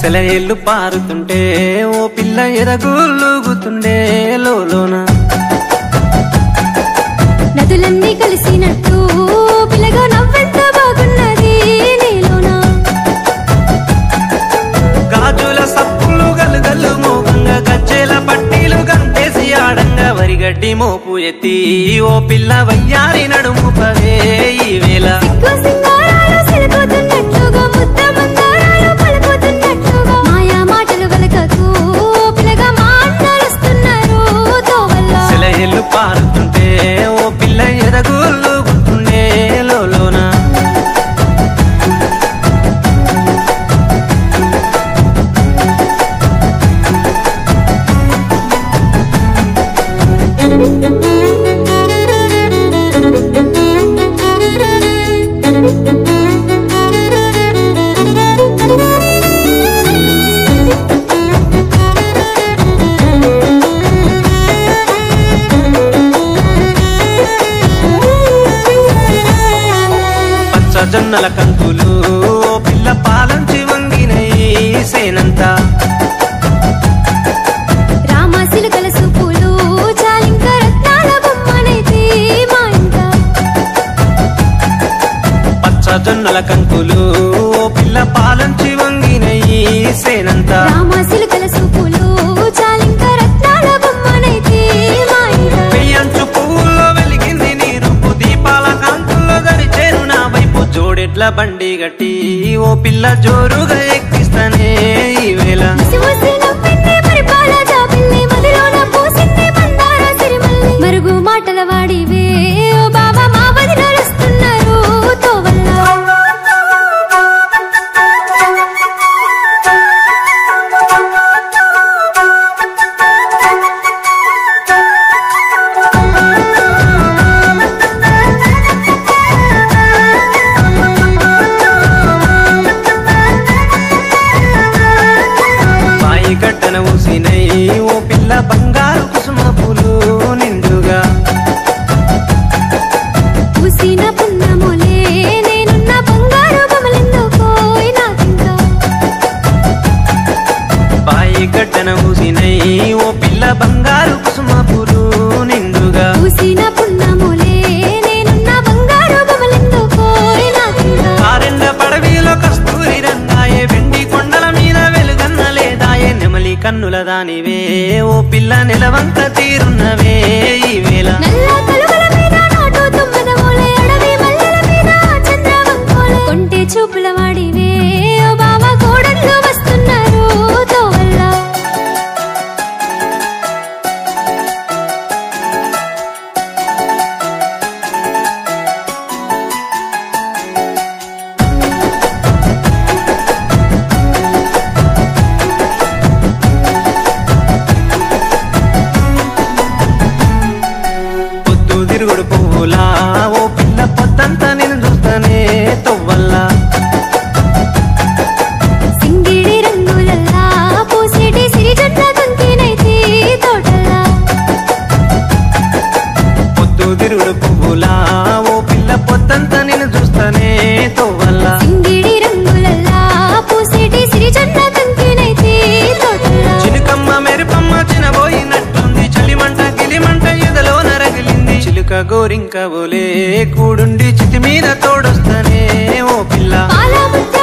సెలయేళ్ళు పారుతుంటే ఓ పిల్ల ఎదగులుగుతుండే లోన నదులన్నీ కలిసినట్టు పిల్లగా నవ్వెంత బాగున్నది నీలోన గాజుల సప్పులు గలుగల్లు మోగంగా గజ్జెల పట్టీలు గంటేసి ఆడంగా వరిగడ్డి మోపు ఎత్తి ఓ పిల్ల వయ్యారి నడుము పవే ఈ వేళ సిగ్గు సింగారాలు సిలుకుతున్నట్లుగా ముద్ద మందారాలు పలుకుతున్నట్లుగా మాయా మాటలు వెలకకు పిల్లగా మాట్లాడుస్తున్నారు తోవల్ల సెలయేళ్ళు పారుతుంటే ఓ పిల్ల ఎదగులుగుతుండే లోన పచ్చ జొన్నల కంకులు ఓ పిల్ల పాలంచి వంగినై సేనంతా రామ సిలుకల సూపులు చాలింక రత్నాల బొమ్మనైతే మా ఇంట పచ్చ జొన్నల కంకులు ఓ పిల్ల పాలంచి వంగినై సేనంతా రామ సిలుకల సూపులు చాలింక రత్నాల బొమ్మనైతే మా ఇంట పెయ్యంచు పువ్వుల్లో వెలిగింది నీ రూపు దీపాల కాంతుల్లో దరిచేరు నా వైపు జోడెట్ల బండి గట్టి ఓ పిల్ల జోరుగా ఎక్కిస్తానే ఈ వేళ ముసి ముసి నవ్వింది పరిపాల జాబిల్లి మదిలోన పూసింది మందార సిరిమల్లి మరుగు మాటల వాడివే ఓ బాబా మా వదిలేస్తున్నారు తోవల్ల బాయి కట్టన ఊసినై ఓ పిల్ల బంగారు కుసుమ పూలు నిండుగా పూసిన పున్నములే నేనున్న బంగారు బొమ్మలెందుకో నాకింకా బాయి కట్టన ఊసినై ఓ పిల్ల బంగారు కుసుమ పూలు నిండుగా పూసిన పున్నములే నేనున్న బంగారు బొమ్మలెందుకో నాకింకా ఆరెండ పడవిలో కస్తూరి రంగాయే వెండి కొండల మీద వెలుగన్న లేదాయే నెమలి కన్నుల దానివే ఓ పిల్ల నిలవంక తీరున్నవే ఈ వేళ నల్ల కలువల మీద నాటు తుమ్మెద మూలే అడవి మల్లెల మీద చంద్రవంకోలే కొంటే చూపుల వాడివే ఓ బావ కోడళ్ళు వస్తున్నారు తోవల్ల పొద్దు తిరుగుడు పువ్వులా ఓ పిల్ల పొద్దంతా నేను చూస్తానే తొవ్వల్లా సింగిడి రంగులల్లా పూసేటి సిరిజట్ల కంకినైతే తోటల్లా పొద్దు తిరుగుడు పువ్వులా ఓ పిల్ల పొద్దంతా నేను చూస్తానే తొవ్వల్లా సింగిడి రంగులల్లా పూసేటి సిరిజట్ల కంకినైతే తోటల్లా చిలుకమ్మ మెరుపమ్మ చినబోయినట్టుంది చలిమంట గిలిమంట ఎదలో నరగిలింది చిలుక గోరింక బోలే కూడుండి చితి మీద తోడొస్తానే ఓ పిల్ల పాల ముద్ద